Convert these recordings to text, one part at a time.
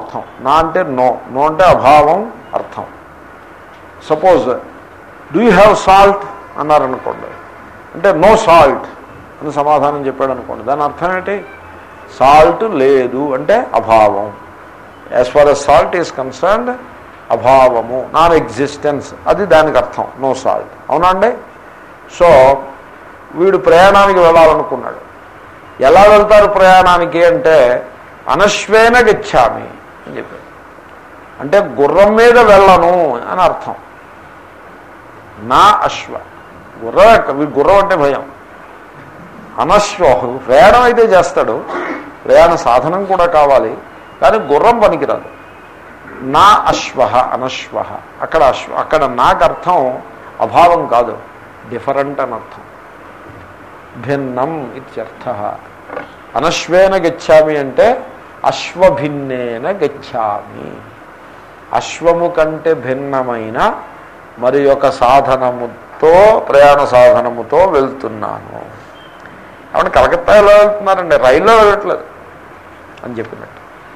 అర్థం నా అంటే నో నో అంటే అభావం అర్థం suppose do you have salt అన్నారనుకోండి అంటే నో సాల్ట్ అని సమాధానం చెప్పాడు అనుకోండి దాని అర్థం ఏంటి సాల్ట్ లేదు అంటే అభావం as far as salt is concerned అభావము నాన్ ఎగ్జిస్టెన్స్ అది దానికి అర్థం నో సాల్ట్ అవునా అండి సో వీడు ప్రయాణానికి వెళ్ళాలనుకున్నాడు ఎలా వెళ్తారు ప్రయాణానికి అంటే అనశ్వేన గచ్చామి అని చెప్పాడు అంటే గుర్రం మీద వెళ్ళను అని అర్థం నా అశ్వ గుర్రం ఎక్క- వీడు గుర్రం అంటే భయం అనశ్వ ప్రయాణం అయితే చేస్తాడు ప్రయాణ సాధనం కూడా కావాలి కానీ గుర్రం పనికిరాదు నా అశ్వ అనశ్వ అక్కడ అశ్వ అక్కడ నాకు అర్థం అభావం కాదు డిఫరెంట్ అని అర్థం భిన్నం ఇత్యర్థ అనశ్వేన గచ్చామి అంటే అశ్వభిన్నేన గచ్చామి అశ్వము కంటే భిన్నమైన మరి ఒక సాధనముతో ప్రయాణ సాధనముతో వెళ్తున్నాను కాబట్టి కలకత్తా ఎలా వెళ్తున్నారండి రైల్లో వెళ్ళట్లేదు అని చెప్పినట్టు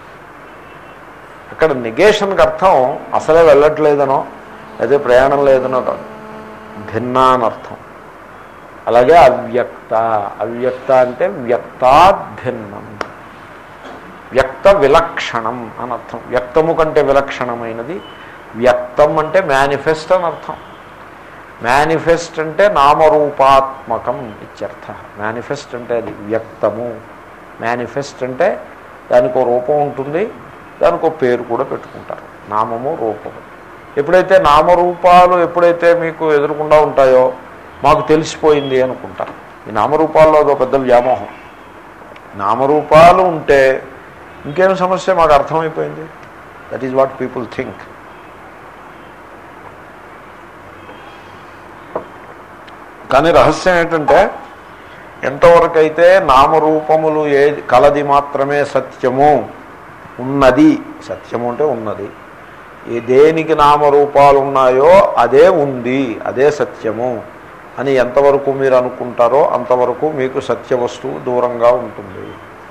అక్కడ నెగేషన్కి అర్థం అసలే వెళ్ళట్లేదనో అదే ప్రయాణం లేదనో కాదు భిన్న అని అర్థం అలాగే అవ్యక్త అవ్యక్త అంటే వ్యక్తాద్ భిన్నం వ్యక్త విలక్షణం అని అర్థం వ్యక్తము కంటే విలక్షణమైనది వ్యక్తం అంటే మేనిఫెస్ట్ అని అర్థం మేనిఫెస్ట్ అంటే నామరూపాత్మకం ఇత్యర్థ మేనిఫెస్ట్ అంటే అది వ్యక్తము మేనిఫెస్ట్ అంటే దానికి ఒక రూపం ఉంటుంది దానికి ఒక పేరు కూడా పెట్టుకుంటారు నామము రూపము ఎప్పుడైతే నామరూపాలు ఎప్పుడైతే మీకు ఎదురకుండా ఉంటాయో మాకు తెలిసిపోయింది అనుకుంటారు ఈ నామరూపాల్లో అదో పెద్ద వ్యామోహం నామరూపాలు ఉంటే ఇంకేం సమస్య మాకు అర్థమైపోయింది that is what people think కానీ రహస్యం ఏంటంటే ఎంతవరకైతే నామరూపములు ఏ కలది మాత్రమే సత్యము ఉన్నది సత్యము అంటే ఉన్నది ఏ దేనికి నామరూపాలు ఉన్నాయో అదే ఉంది అదే సత్యము అని ఎంతవరకు మీరు అనుకుంటారో అంతవరకు మీకు సత్య వస్తువు దూరంగా ఉంటుంది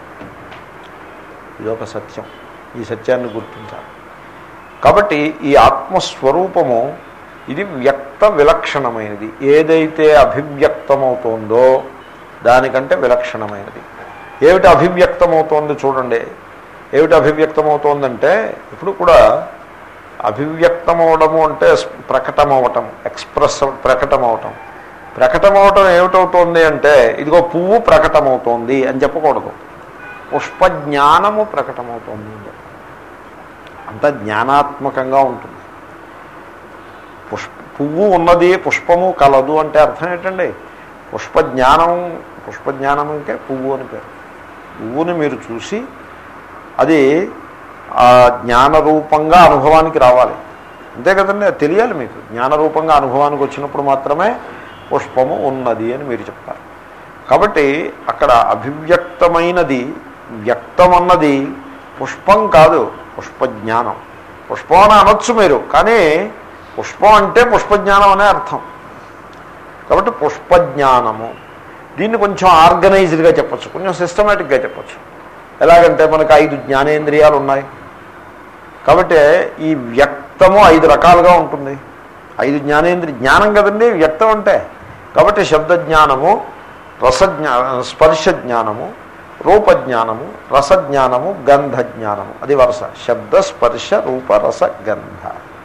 ఇదొక సత్యం ఈ సత్యాన్ని గుర్తించాలి కాబట్టి ఈ ఆత్మస్వరూపము ఇది వ్యక్త విలక్షణమైనది ఏదైతే అభివ్యక్తమవుతోందో దానికంటే విలక్షణమైనది ఏమిటి అభివ్యక్తమవుతోంది చూడండి ఏమిటి అభివ్యక్తమవుతోందంటే ఇప్పుడు కూడా అభివ్యక్తమవడము అంటే ప్రకటమవటం ఎక్స్ప్రెస్ ప్రకటమవటం ప్రకటమవటం ఏమిటవుతోంది అంటే ఇదిగో పువ్వు ప్రకటమవుతోంది అని చెప్పకూడదు పుష్పజ్ఞానము ప్రకటమవుతోంది అని చెప్పాలి అంత జ్ఞానాత్మకంగా ఉంటుంది పుష్ప పువ్వు ఉన్నది పుష్పము కలదు అంటే అర్థం ఏంటండి పుష్పజ్ఞానం పుష్పజ్ఞానం అంటే పువ్వు అని పేరు పువ్వుని మీరు చూసి అది ఆ జ్ఞానరూపంగా అనుభవానికి రావాలి అంతే కదండి అది తెలియాలి మీకు జ్ఞానరూపంగా అనుభవానికి వచ్చినప్పుడు మాత్రమే పుష్పము ఉన్నది అని మీరు చెప్తారు కాబట్టి అక్కడ అభివ్యక్తమైనది వ్యక్తం అన్నది పుష్పం కాదు పుష్పజ్ఞానం పుష్పం అని అనొచ్చు మీరు కానీ పుష్పం అంటే పుష్పజ్ఞానం అనే అర్థం కాబట్టి పుష్పజ్ఞానము దీన్ని కొంచెం ఆర్గనైజ్డ్గా చెప్పచ్చు కొంచెం సిస్టమేటిక్గా చెప్పచ్చు ఎలాగంటే మనకు ఐదు జ్ఞానేంద్రియాలు ఉన్నాయి కాబట్టి ఈ వ్యక్తము ఐదు రకాలుగా ఉంటుంది ఐదు జ్ఞానేంద్రియ జ్ఞానం కదండి వ్యక్తం అంటే కాబట్టి శబ్దజ్ఞానము రసజ్ఞా స్పర్శ జ్ఞానము రూపజ్ఞానము రసజ్ఞానము గంధజ్ఞానము అది వరుస శబ్ద స్పర్శ రూప రస గంధ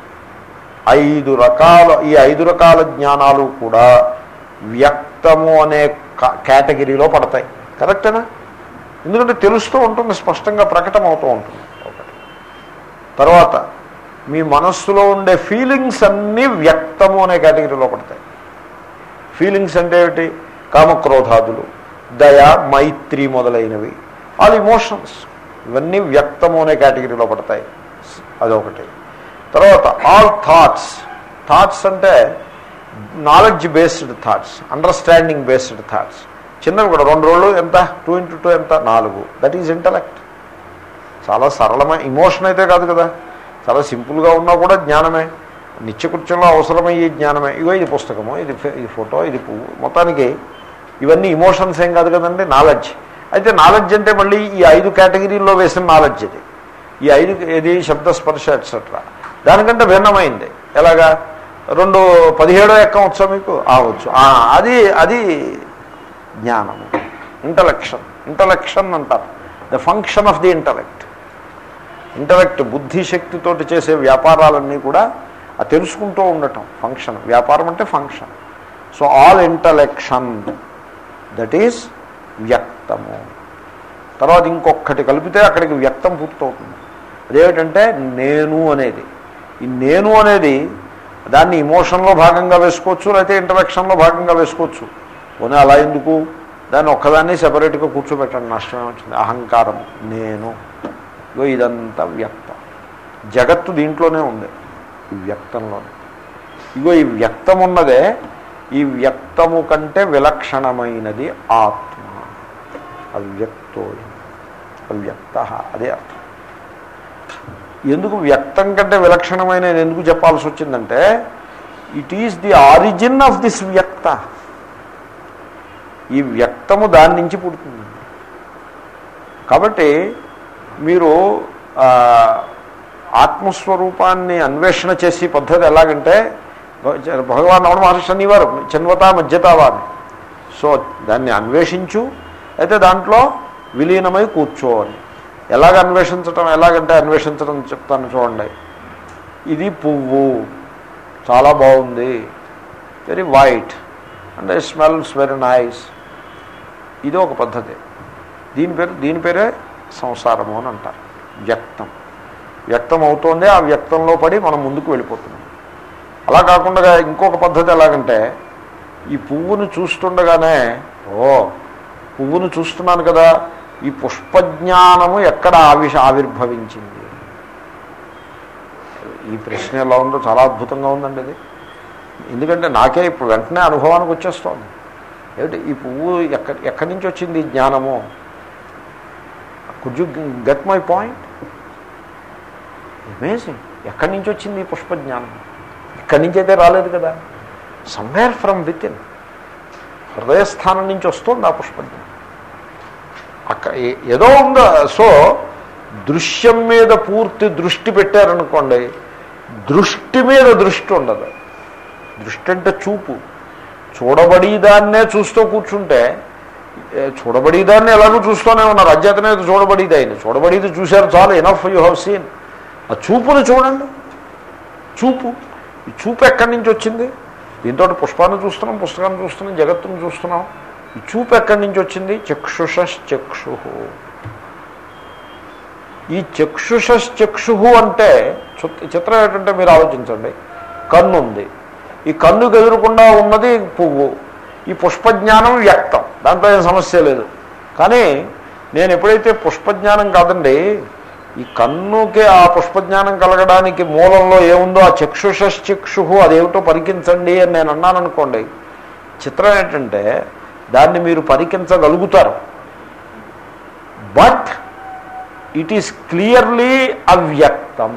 ఐదు రకాల ఈ ఐదు రకాల జ్ఞానాలు కూడా వ్యక్తము అనే కేటగిరీలో పడతాయి కరెక్టేనా ఎందుకంటే తెలుస్తూ ఉంటుంది స్పష్టంగా ప్రకటమవుతూ ఉంటుంది ఒకటి తర్వాత మీ మనస్సులో ఉండే ఫీలింగ్స్ అన్నీ వ్యక్తము అనే కేటగిరీలో పడతాయి ఫీలింగ్స్ అంటే ఏమిటి కామక్రోధాదులు దయ మైత్రి మొదలైనవి ఆల్ ఇమోషన్స్ ఇవన్నీ వ్యక్తము అనే కేటగిరీలో పడతాయి అదొకటి తర్వాత ఆల్ థాట్స్ థాట్స్ అంటే knowledge based thoughts understanding based thoughts చిన్నవి కూడా రెండు రోజులు ఎంత టూ ఇంటూ టూ ఎంత నాలుగు దట్ ఈజ్ ఇంటలెక్ట్ చాలా సరళమైన ఇమోషన్ అయితే కాదు కదా చాలా సింపుల్గా ఉన్నా కూడా జ్ఞానమే నిత్యకృత్యంలో అవసరమయ్యే జ్ఞానమే ఇగో ఇది పుస్తకము ఇది ఇది ఫోటో ఇది పువ్వు మొత్తానికి ఇవన్నీ ఇమోషన్స్ ఏం కాదు కదండి నాలెడ్జ్ అయితే నాలెడ్జ్ అంటే మళ్ళీ ఈ ఐదు కేటగిరీల్లో వేసిన నాలెడ్జ్ ఇది ఈ ఐదు ఏది శబ్దస్పర్శ ఎట్సెట్రా దానికంటే భిన్నమైంది ఎలాగా రెండు పదిహేడో ఎక్కం వచ్చా మీకు ఆవచ్చు అది అది జ్ఞానము ఇంటలెక్షన్ ఇంటలెక్షన్ అంటారు the function of the intellect intellect బుద్ధిశక్తితోటి చేసే వ్యాపారాలన్నీ కూడా ఆ తెలుసుకుంటూ ఉండటం ఫంక్షన్ వ్యాపారం అంటే function so all intellection that is వ్యక్తము తర్వాత ఇంకొకటి కలిపితే అక్కడికి వ్యక్తం పూర్తవుతుంది అదేమిటంటే నేను అనేది ఈ నేను అనేది దాన్ని ఇమోషన్లో భాగంగా వేసుకోవచ్చు లేకపోతే ఇంటలెక్షన్లో భాగంగా వేసుకోవచ్చు పోనీ అలా ఎందుకు దాన్ని ఒక్కదాన్ని సెపరేట్గా కూర్చోబెట్టండి నష్టమే వచ్చింది అహంకారం నేను ఇగో ఇదంతా వ్యక్తం జగత్తు దీంట్లోనే ఉంది ఈ వ్యక్తంలోనే ఇగో ఈ వ్యక్తం ఉన్నదే ఈ వ్యక్తము కంటే విలక్షణమైనది ఆత్మ అవ్యక్తో అవ్యక్త అదే అర్థం ఎందుకు వ్యక్తం కంటే విలక్షణమైన ఎందుకు చెప్పాల్సి వచ్చిందంటే it is the origin of this వ్యక్త ఈ వ్యక్తము దాని నుంచి పుడుతుంది కాబట్టి మీరు ఆ, ఆత్మస్వరూపాన్ని అన్వేషణ చేసే పద్ధతి ఎలాగంటే భగవాన్ రమణ మహర్షి అనేవారు చన్వతా మధ్యతావాన్ని సో దాన్ని అన్వేషించు అయితే దాంట్లో విలీనమై కూర్చో అని ఎలాగ అన్వేషించటం ఎలాగంటే అన్వేషించడం చెప్తాను చూడండి ఇది పువ్వు చాలా బాగుంది very white and smells very nice ఇది ఒక పద్ధతి దీని పేరు దీని పేరే సంసారము అని అంటారు వ్యక్తం వ్యక్తం అవుతోంది ఆ వ్యక్తంలో పడి మనం ముందుకు వెళ్ళిపోతున్నాం అలా కాకుండా ఇంకొక పద్ధతి ఎలాగంటే ఈ పువ్వును చూస్తుండగానే ఓ పువ్వును చూస్తున్నాను కదా ఈ పుష్పజ్ఞానము ఎక్కడ ఆవిష ఆవిర్భవించింది ఈ ప్రశ్న ఎలా ఉందో చాలా అద్భుతంగా ఉందండి ఇది ఎందుకంటే నాకే ఇప్పుడు వెంటనే అనుభవానికి వచ్చేస్తోంది ఏమిటి ఈ పువ్వు ఎక్క ఎక్కడి నుంచి వచ్చింది ఈ జ్ఞానము could you get my point amazing ఎక్కడి నుంచి వచ్చింది ఈ పుష్పజ్ఞానం ఇక్కడి నుంచి అయితే రాలేదు కదా సమ్వేర్ ఫ్రమ్ విత్ ఇన్ హృదయస్థానం నుంచి వస్తుంది ఆ పుష్పజ్ఞానం అక్కడ ఏ- ఏదో ఉందా సో దృశ్యం మీద పూర్తి దృష్టి పెట్టారనుకోండి దృష్టి మీద దృష్టి ఉండదు దృష్టి అంటే చూపు చూడబడి దాన్నే చూస్తూ కూర్చుంటే ఏ, చూడబడి దాన్ని ఎలాగో చూస్తూనే ఉన్నారు అధ్యతనే చూడబడిది అయింది చూడబడిది చూశారు చాలు ఎనఫ్ యూ హ్యావ్ సీన్ ఆ చూపును చూడండి చూపు ఈ చూపు ఎక్కడి నుంచి వచ్చింది దీంతో పుష్పాన్ని చూస్తున్నాం పుస్తకాన్ని చూస్తున్నాం జగత్తును చూస్తున్నాం ఈ చూపు ఎక్కడి నుంచి వచ్చింది చక్షుషశ్చక్షు ఈ చక్షుషశ్చక్షు అంటే చుత్- చిత్రం ఏంటంటే మీరు ఆలోచించండి కన్ను ఉంది ఈ కన్నుకు ఎదురకుండా ఉన్నది పువ్వు ఈ పుష్పజ్ఞానం వ్యక్తం దాంట్లో ఏం సమస్య లేదు కానీ నేను ఎప్పుడైతే పుష్పజ్ఞానం కాదండి ఈ కన్నుకి ఆ పుష్పజ్ఞానం కలగడానికి మూలంలో ఏముందో ఆ చక్షుషశ్చక్షు అదేమిటో పరికించండి అని నేను అన్నాను అనుకోండి చిత్రం ఏంటంటే దాన్ని మీరు పరికించగలుగుతారు బట్ ఇట్ ఈస్ క్లియర్లీ అవ్యక్తం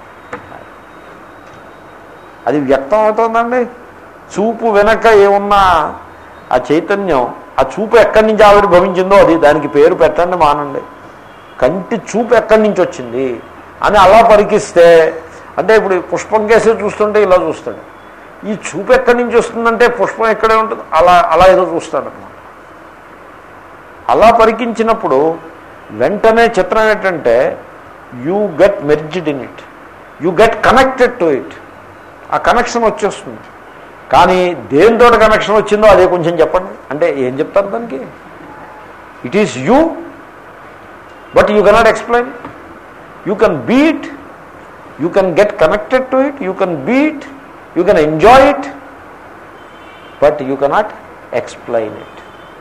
అది వ్యక్తం అవుతుందండి చూపు వెనక ఏమున్నా ఆ చైతన్యం ఆ చూపు ఎక్కడి నుంచి ఆవిర్భవించిందో అది దానికి పేరు పెట్టండి మానండి కంటి చూపు ఎక్కడి నుంచి వచ్చింది అని అలా పరికిస్తే అంటే ఇప్పుడు ఈ పుష్పం కేసే చూస్తుంటే ఇలా చూస్తాడు ఈ చూపు ఎక్కడి నుంచి వస్తుందంటే పుష్పం ఎక్కడే ఉంటుంది అలా అలా ఏదో చూస్తాడు అనమాట అలా పరికించినప్పుడు వెంటనే చిత్రం ఏంటంటే you get merged in it you get connected to it ఆ కనెక్షన్ వచ్చేస్తుంది కానీ దేనితో కనెక్షన్ వచ్చిందో అదే కొంచెం చెప్పండి అంటే ఏం చెప్తారు దానికి it is you but you cannot explain you can beat you can get connected to it you can beat you can enjoy it but you cannot explain it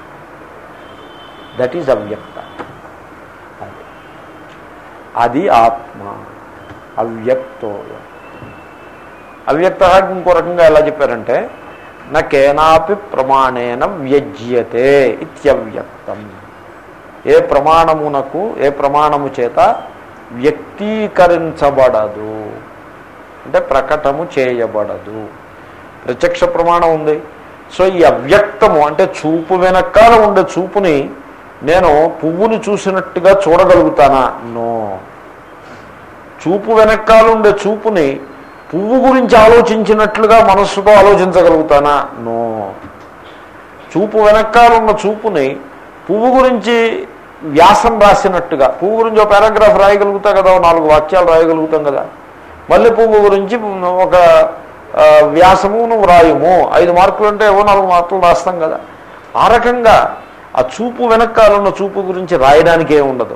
that is అవ్యక్త అది అది ఆత్మ అవ్యక్తో అవ్యక్త ఇంకో రకంగా ఎలా చెప్పారంటే నకేనాపి ప్రమాణేన వ్యజ్యతే ఇత్యవ్యక్తం ఏ ప్రమాణమునకు ఏ ప్రమాణము చేత వ్యక్తీకరించబడదు అంటే ప్రకటము చేయబడదు ప్రత్యక్ష ప్రమాణం ఉంది సో ఈ అవ్యక్తము అంటే చూపు వెనకాల ఉండే చూపుని నేను పువ్వుని చూసినట్టుగా చూడగలుగుతానా నో చూపు వెనకాలుండే చూపుని పువ్వు గురించి ఆలోచించినట్లుగా మనస్సుతో ఆలోచించగలుగుతానా నో చూపు వెనకాలన్న చూపుని పువ్వు గురించి వ్యాసం రాసినట్టుగా పువ్వు గురించి ఒక పారాగ్రాఫ్ రాయగలుగుతా కదా ఓ నాలుగు వాక్యాలు రాయగలుగుతాం కదా మల్లె పువ్వు గురించి ఒక ఆ, వ్యాసము నువ్వు రాయము ఐదు మార్కులు అంటే ఏవో నాలుగు మార్కులు రాస్తాం కదా ఆ రకంగా ఆ చూపు వెనకాలన్న చూపు గురించి రాయడానికి ఏముండదు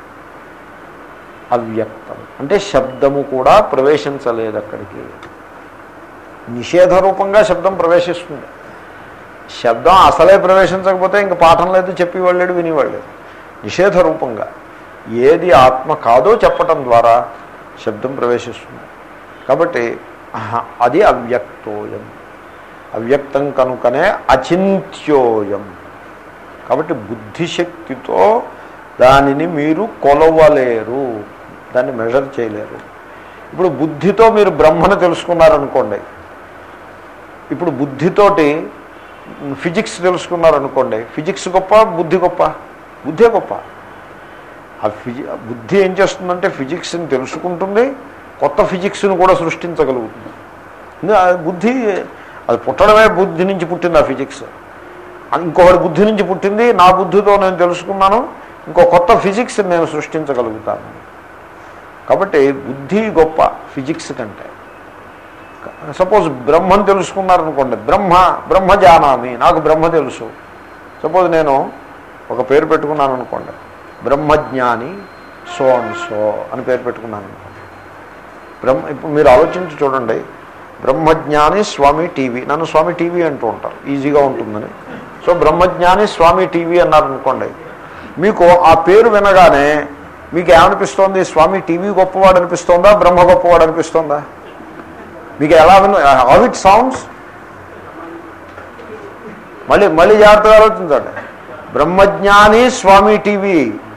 అవ్యక్తం అంటే శబ్దము కూడా ప్రవేశించలేదు అక్కడికి నిషేధ రూపంగా శబ్దం ప్రవేశిస్తుంది శబ్దం అసలే ప్రవేశించకపోతే ఇంక పాఠం లేదు చెప్పేవాళ్ళేడు వినేవాళ్ళు నిషేధ రూపంగా ఏది ఆత్మ కాదో చెప్పటం ద్వారా శబ్దం ప్రవేశిస్తుంది కాబట్టి ఆహా, అది అవ్యక్తోయం అవ్యక్తం కనుకనే అచింత్యోయం కాబట్టి బుద్ధిశక్తితో దానిని మీరు కొలవలేరు దాన్ని మెజర్ చేయలేరు ఇప్పుడు బుద్ధితో మీరు బ్రహ్మను తెలుసుకున్నారనుకోండి ఇప్పుడు బుద్ధితోటి ఫిజిక్స్ తెలుసుకున్నారనుకోండి ఫిజిక్స్ గొప్ప బుద్ధి గొప్ప బుద్ధే గొప్ప ఆ ఫిజి ఆ బుద్ధి ఏం చేస్తుందంటే ఫిజిక్స్ని తెలుసుకుంటుంది కొత్త ఫిజిక్స్ని కూడా సృష్టించగలుగుతుంది ఇందు- ఆ బుద్ధి అది పుట్టడమే బుద్ధి నుంచి పుట్టింది ఆ ఫిజిక్స్ అది ఇంకొకటి బుద్ధి నుంచి పుట్టింది నా బుద్ధితో నేను తెలుసుకున్నాను ఇంకో కొత్త ఫిజిక్స్ నేను సృష్టించగలుగుతాను కాబట్టి బుద్ధి గొప్ప ఫిజిక్స్ కంటే సపోజ్ బ్రహ్మను తెలుసుకున్నారనుకోండి బ్రహ్మ బ్రహ్మ జానామి నాకు బ్రహ్మ తెలుసు సపోజ్ నేను ఒక పేరు పెట్టుకున్నాను అనుకోండి బ్రహ్మజ్ఞాని సో అండ్ సో అని పేరు పెట్టుకున్నాను అనుకోండి బ్రహ్మ ఇప్పుడు మీరు ఆలోచించి చూడండి బ్రహ్మజ్ఞాని స్వామి టీవీ నన్ను స్వామి టీవీ అంటూ ఉంటారు ఈజీగా ఉంటుందని సో బ్రహ్మజ్ఞాని స్వామి టీవీ అన్నారనుకోండి మీకు ఆ పేరు వినగానే మీకు ఏమనిపిస్తోంది స్వామి టీవీ గొప్పవాడు అనిపిస్తోందా బ్రహ్మ గొప్పవాడు అనిపిస్తోందా మీకు ఎలా విన్న హౌ ఇట్ సౌండ్స్ మళ్ళీ మళ్ళీ జాగ్రత్తగా ఆలోచించండి బ్రహ్మజ్ఞాని స్వామి టీవీ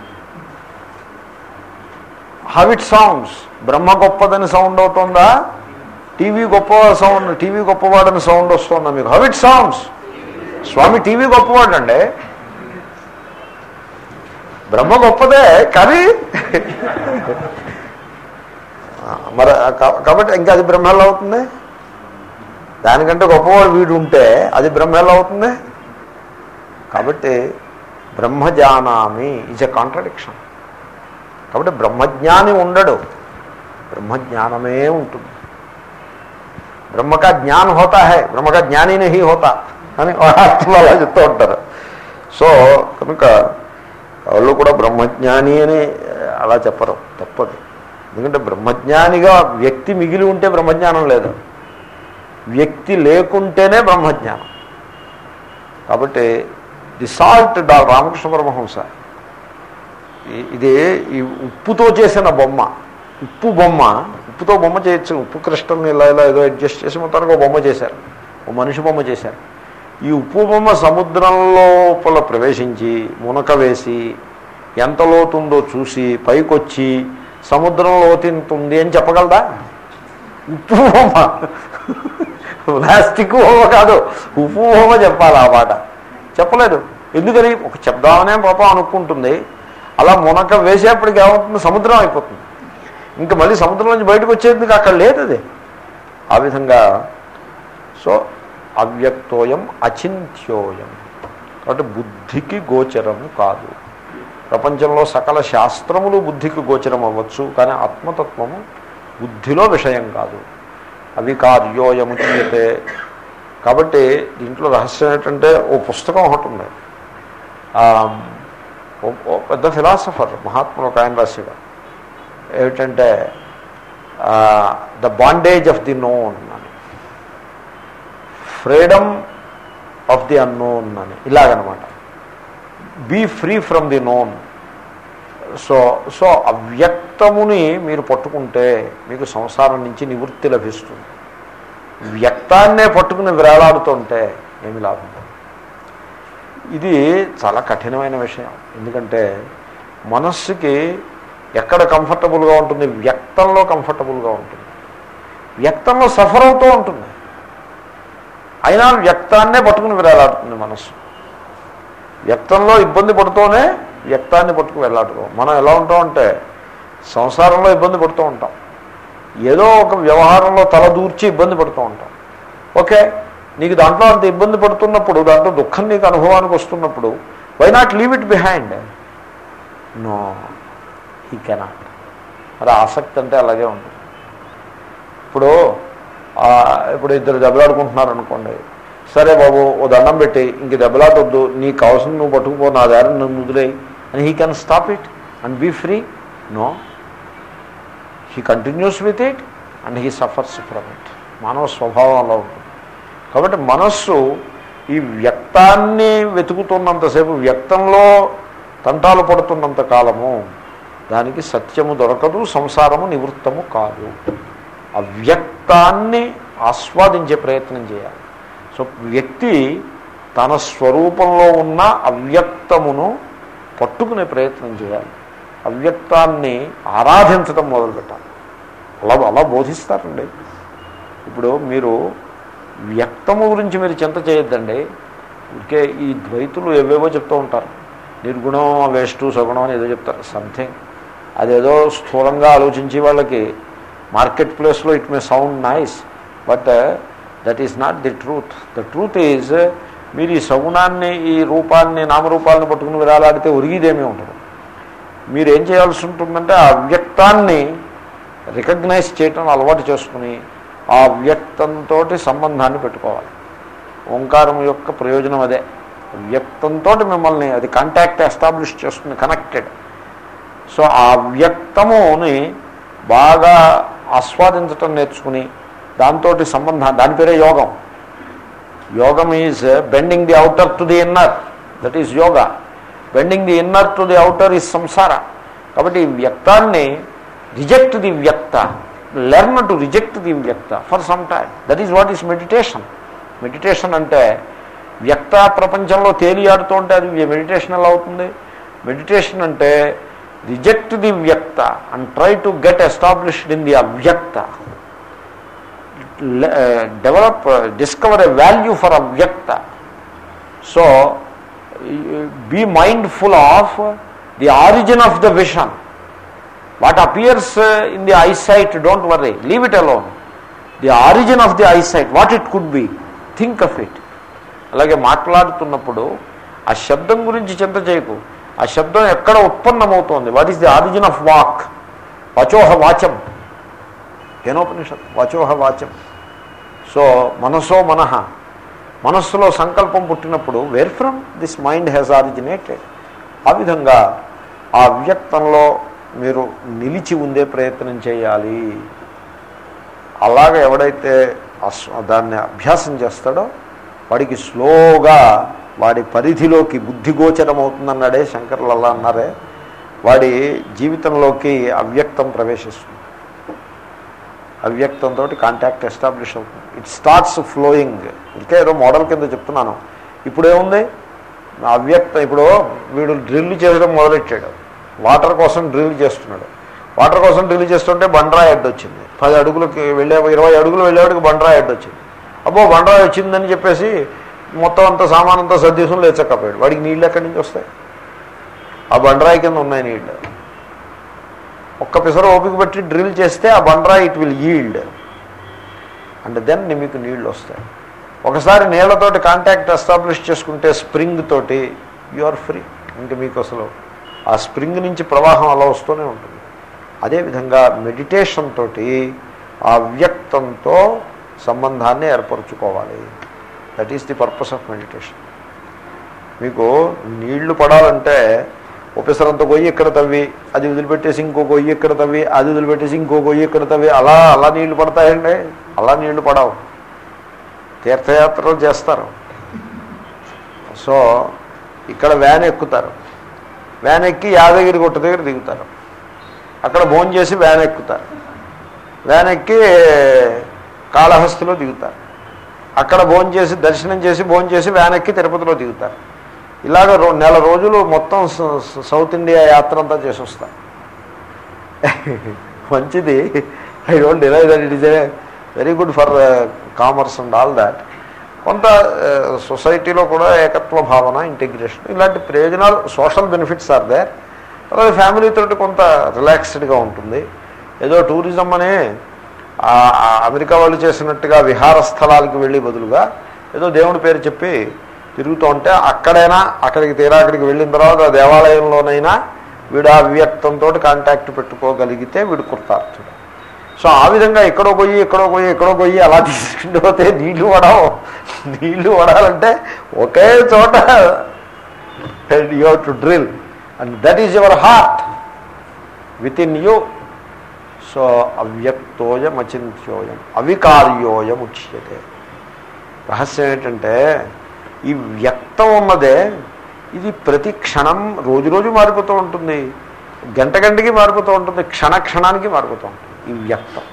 హౌ ఇట్ సౌండ్స్ బ్రహ్మ గొప్పదని సౌండ్ అవుతుందా టీవీ గొప్ప సౌండ్ టీవీ గొప్పవాడని సౌండ్ వస్తుందా మీకు హౌ ఇట్ సౌండ్స్ స్వామి టీవీ గొప్పవాడు అండి బ్రహ్మ గొప్పదే కానీ ఆ, మరి ఆ కా- కాబట్టి ఇంకా అది బ్రహ్మ ఎలా అవుతుంది దానికంటే గొప్పవాడు వీడు ఉంటే అది బ్రహ్మ ఎలా అవుతుంది కాబట్టి బ్రహ్మజానామి ఈజ్ ఎ కాంట్రడిక్షన్ కాబట్టి బ్రహ్మజ్ఞాని ఉండడు బ్రహ్మజ్ఞానమే ఉంటుంది బ్రహ్మ కా జ్ఞాన్ హోతా హై బ్రహ్మ కా జ్ఞాని నహి హోతా అని అర్థంలో అలా చెప్తూ ఉంటారు సో కనుక వాళ్ళు కూడా బ్రహ్మజ్ఞాని అని అలా చెప్పరు తప్పదు ఎందుకంటే బ్రహ్మజ్ఞానిగా వ్యక్తి మిగిలి ఉంటే బ్రహ్మజ్ఞానం లేదు వ్యక్తి లేకుంటేనే బ్రహ్మజ్ఞానం కాబట్టి ది సాల్ట్ డా రామకృష్ణ పరమహంస ఈ- ఇది ఈ ఉప్పుతో చేసిన బొమ్మ ఉప్పు బొమ్మ ఉప్పుతో బొమ్మ చేయొచ్చు ఉప్పు కృష్ణని ఇలా ఇలా ఏదో అడ్జస్ట్ చేసి మొత్తానికి ఒక బొమ్మ చేశారు ఒక మనిషి బొమ్మ చేశారు ఈ ఉప్పు బొమ్మ సముద్రం లోపల ప్రవేశించి మునక వేసి ఎంత లోతుందో చూసి పైకొచ్చి సముద్రం లోతుంటుంది అని చెప్పగలదా ఉప్పు బొమ్మ ప్లాస్టిక్ బొమ్మ కాదు ఉప్పు బొమ్మ చెప్పాలి ఆ మాట చెప్పలేదు ఎందుకని ఒక చెప్దామనే పాపం అనుకుంటుంది అలా మునక వేసేప్పటికి ఏమవుతుంది సముద్రం అయిపోతుంది ఇంకా మళ్ళీ సముద్రం నుంచి బయటకు వచ్చేందుకు అక్కడ లేదు అది ఆ విధంగా సో అవ్యక్తోయం అచింత్యోయం కాబట్టి బుద్ధికి గోచరము కాదు ప్రపంచంలో సకల శాస్త్రములు బుద్ధికి గోచరం అవ్వచ్చు కానీ ఆత్మతత్వము బుద్ధిలో విషయం కాదు అవి కార్యోయముచ్యతే కాబట్టి దీంట్లో రహస్యం ఏంటంటే ఓ పుస్తకం ఒకటి ఉంది ఆ, ఓ- ఓ పెద్ద ఫిలాసఫర్ మహాత్ములు ఒక ఆయన రాసేవారు ఏమిటంటే the bondage of the known అని ఫ్రీడమ్ ఆఫ్ ది అన్నోన్ అని ఇలాగనమాట be free from the known so so అవ్యక్తముని మీరు పట్టుకుంటే మీకు సంసారం నుంచి నివృత్తి లభిస్తుంది వ్యక్తాన్నే పట్టుకుని వేలాడుతుంటే ఏమి లాభం లేదు. ఇది చాలా కఠినమైన విషయం ఎందుకంటే మనస్సుకి ఎక్కడ కంఫర్టబుల్గా ఉంటుంది వ్యక్తంలో కంఫర్టబుల్గా ఉంటుంది వ్యక్తంలో సఫర్ అవుతూ ఉంటుంది అయినా వ్యక్తాన్నే పట్టుకుని వేలాడుతుంది మనస్సు వ్యక్తంలో ఇబ్బంది పడుతూనే వ్యక్తాన్ని పట్టుకు వెళ్ళాడుకో మనం ఎలా ఉంటామంటే సంసారంలో ఇబ్బంది పడుతూ ఉంటాం ఏదో ఒక వ్యవహారంలో తల దూర్చి ఇబ్బంది పడుతూ ఉంటాం ఓకే నీకు దాంట్లో అంత ఇబ్బంది పడుతున్నప్పుడు దాంట్లో దుఃఖం నీకు అనుభవానికి వస్తున్నప్పుడు why not leave it behind no he cannot మరి ఆసక్తి అంటే అలాగే ఉంటుంది ఇప్పుడు ఆ, ఇప్పుడు ఇద్దరు దెబ్బలాడుకుంటున్నారు అనుకోండి సరే బాబు ఓ దండం పెట్టి ఇంక దెబ్బలాటొద్దు నీకు కావాల్సింది నువ్వు పట్టుకుపో నా దారి నువ్వు ముదిలేయి and he can stop it and be free no he continues with it and he suffers from it మానవ స్వభావం అలా ఉంటుంది కాబట్టి మనస్సు ఈ వ్యక్తాన్ని వెతుకుతున్నంతసేపు వ్యక్తంలో తంటాలు పడుతున్నంత కాలము దానికి సత్యము దొరకదు సంసారము నివృత్తము కాదు అవ్యక్తాన్ని ఆస్వాదించే ప్రయత్నం చేయాలి సో వ్యక్తి తన స్వరూపంలో ఉన్న అవ్యక్తమును పట్టుకునే ప్రయత్నం చేయాలి అవ్యక్తాన్ని ఆరాధించడం మొదలుపెట్టాలి అలా అలా బోధిస్తారండి ఇప్పుడు మీరు వ్యక్తము గురించి మీరు చింత చేయొద్దండి ఇంకే ఈ ద్వైతులు ఏవేవో చెప్తూ ఉంటారు నిర్గుణం వేస్ట్ సగుణం అని ఏదో చెప్తారు సంథింగ్ అదేదో స్థూలంగా ఆలోచించే వాళ్ళకి మార్కెట్ ప్లేస్లో it may sound nice but that is not the truth the truth is మీరు ఈ సగుణాన్ని ఈ రూపాన్ని నామరూపాలను పట్టుకుని విరాలాడితే ఒరిగిదేమీ ఉండదు మీరు ఏం చేయాల్సి ఉంటుందంటే ఆ వ్యక్తాన్ని రికగ్నైజ్ చేయటం అలవాటు చేసుకుని ఆ వ్యక్తంతో సంబంధాన్ని పెట్టుకోవాలి ఓంకారం యొక్క ప్రయోజనం అదే వ్యక్తంతో మిమ్మల్ని అది కాంటాక్ట్ ఎస్టాబ్లిష్ చేస్తుంది కనెక్టెడ్ సో ఆ వ్యక్తముని బాగా ఆస్వాదించటం నేర్చుకుని దాంతో సంబంధం దాని పేరే యోగం యోగం is bending the outer to the inner that is yoga bending the inner to the outer is సంసార కాబట్టి ఈ వ్యక్తాన్ని రిజెక్ట్ ది వ్యక్త లెర్న్ టు రిజెక్ట్ ది వ్యక్త for some time that is what is meditation meditation అంటే వ్యక్త ప్రపంచంలో తేలియాడుతూ ఉంటే అది మెడిటేషన్ ఎలా అవుతుంది మెడిటేషన్ అంటే రిజెక్ట్ ది వ్యక్త and try to get established in the అవ్యక్త develop discover a value for అవ్యక్త so be mindful of the origin of the vision what appears in the eyesight don't worry leave it alone the origin of the eyesight what it could be think of it అలాగే మాట్లాడుతున్నప్పుడు ఆ శబ్దం గురించి చింత చేయకు ఆ శబ్దం ఎక్కడ ఉత్పన్నమవుతోంది what is the origin of వాక్ వచోహ వాచం కేనోపనిషత్ వచోహ వాచం సో మనసో మనహ మనస్సులో సంకల్పం పుట్టినప్పుడు where from this mind has originated ఆ విధంగా ఆ అవ్యక్తంలో మీరు నిలిచి ఉండే ప్రయత్నం చేయాలి అలాగ ఎవడైతే అస్- దాన్ని అభ్యాసం చేస్తాడో వాడికి స్లోగా వాడి పరిధిలోకి బుద్ధిగోచరం అవుతుందన్నాడే శంకర్లు అలా అన్నారే వాడి జీవితంలోకి అవ్యక్తం ప్రవేశిస్తుంది అవ్యక్తంతో కాంటాక్ట్ ఎస్టాబ్లిష్ అవుతుంది ఇట్ స్టార్ట్స్ ఫ్లోయింగ్ ఇంకా ఏదో మోడల్ కింద చెప్తున్నాను ఇప్పుడేముంది అవ్యక్తం ఇప్పుడు వీడు డ్రిల్ చేయడం మొదలెట్టాడు వాటర్ కోసం డ్రిల్ చేస్తున్నాడు వాటర్ కోసం డ్రిల్ చేస్తుంటే బండరాయి అడ్డు వచ్చింది పది అడుగులకి వెళ్ళే ఇరవై అడుగులు వెళ్ళేవాడికి బండరాయి అడ్డు వచ్చింది అబ్బో బండరాయి వచ్చిందని చెప్పేసి మొత్తం అంతా సామానంతా సర్దేశం లేచకపోయాడు వాడికి నీళ్ళు ఎక్కడి నుంచి వస్తాయి ఆ బండరాయి కింద ఉన్నాయి నీళ్ళు ఒక్క పిసర ఓపిక పెట్టి డ్రిల్ చేస్తే ఆ బండరాయి it will yield and then మీకు నీళ్ళు వస్తాయి ఒకసారి నీళ్లతోటి కాంటాక్ట్ ఎస్టాబ్లిష్ చేసుకుంటే స్ప్రింగ్ తోటి యు ఆర్ ఫ్రీ ఇంక మీకు అసలు ఆ స్ప్రింగ్ నుంచి ప్రవాహం అలా వస్తూనే ఉంటుంది అదేవిధంగా మెడిటేషన్ తోటి ఆ వ్యక్తంతో సంబంధాన్ని ఏర్పరచుకోవాలి that is the purpose of meditation మీకు నీళ్లు పడాలంటే ఒపిసరంత గొయ్యి ఇక్కడ తవ్వి అది వదిలిపెట్టేసి ఇంకో గొయ్యి ఇక్కడ తవ్వి అది వదిలిపెట్టేసి ఇంకో గొయ్యి ఇక్కడ తవ్వి అలా అలా నీళ్లు పడతాయండి అలా నీళ్లు పడవు తీర్థయాత్రలు చేస్తారు సో ఇక్కడ వ్యాన్ ఎక్కుతారు వ్యాన్ ఎక్కి యాదగిరి గుట్ట దగ్గర దిగుతారు అక్కడ భోజనం చేసి వ్యాన్ ఎక్కుతారు వ్యాన్ ఎక్కి కాళహస్తిలో దిగుతారు అక్కడ భోజనం చేసి దర్శనం చేసి భోజనం చేసి వ్యాన్ ఎక్కి తిరుపతిలో దిగుతారు ఇలాగ రో నెల రోజులు మొత్తం స- స- సౌత్ ఇండియా యాత్ర అంతా చేసి వస్తారు మంచిది I don't deny that it is a very good for commerce and all that కొంత సొసైటీలో కూడా ఏకత్వ భావన ఇంటిగ్రేషన్ ఇలాంటి ప్రయోజనాలు సోషల్ బెనిఫిట్స్ ఆర్ దేర్ అలాగే ఫ్యామిలీతో కొంత రిలాక్స్డ్గా ఉంటుంది ఏదో టూరిజం అనే ఆ, ఆ అమెరికా వాళ్ళు చేసినట్టుగా విహార స్థలాలకు వెళ్ళి బదులుగా ఏదో దేవుడి పేరు చెప్పి తిరుగుతూ ఉంటే అక్కడైనా అక్కడికి తీరా అక్కడికి వెళ్ళిన తర్వాత ఆ దేవాలయంలోనైనా వీడు ఆ వ్యక్తంతో కాంటాక్ట్ పెట్టుకోగలిగితే వీడు కృతార్థుడు సో ఆ విధంగా ఎక్కడో పోయి ఎక్కడో పోయి ఎక్కడో పోయి అలా తీసుకుంటూ పోతే నీళ్లు వడవు నీళ్లు వడాలంటే ఒకే చోట you have to drill and that is your heart within you so అవ్యక్తోయం అచింత్యోయం అవికార్యోయం ఉచ్యతే రహస్యం ఏంటంటే ఈ వ్యక్తం ఉన్నదే ఇది ప్రతి క్షణం రోజు రోజు మారిపోతూ ఉంటుంది గంట గంటకి మారిపోతూ ఉంటుంది క్షణ క్షణానికి మారిపోతూ ఉంటుంది ఈ వ్యక్తం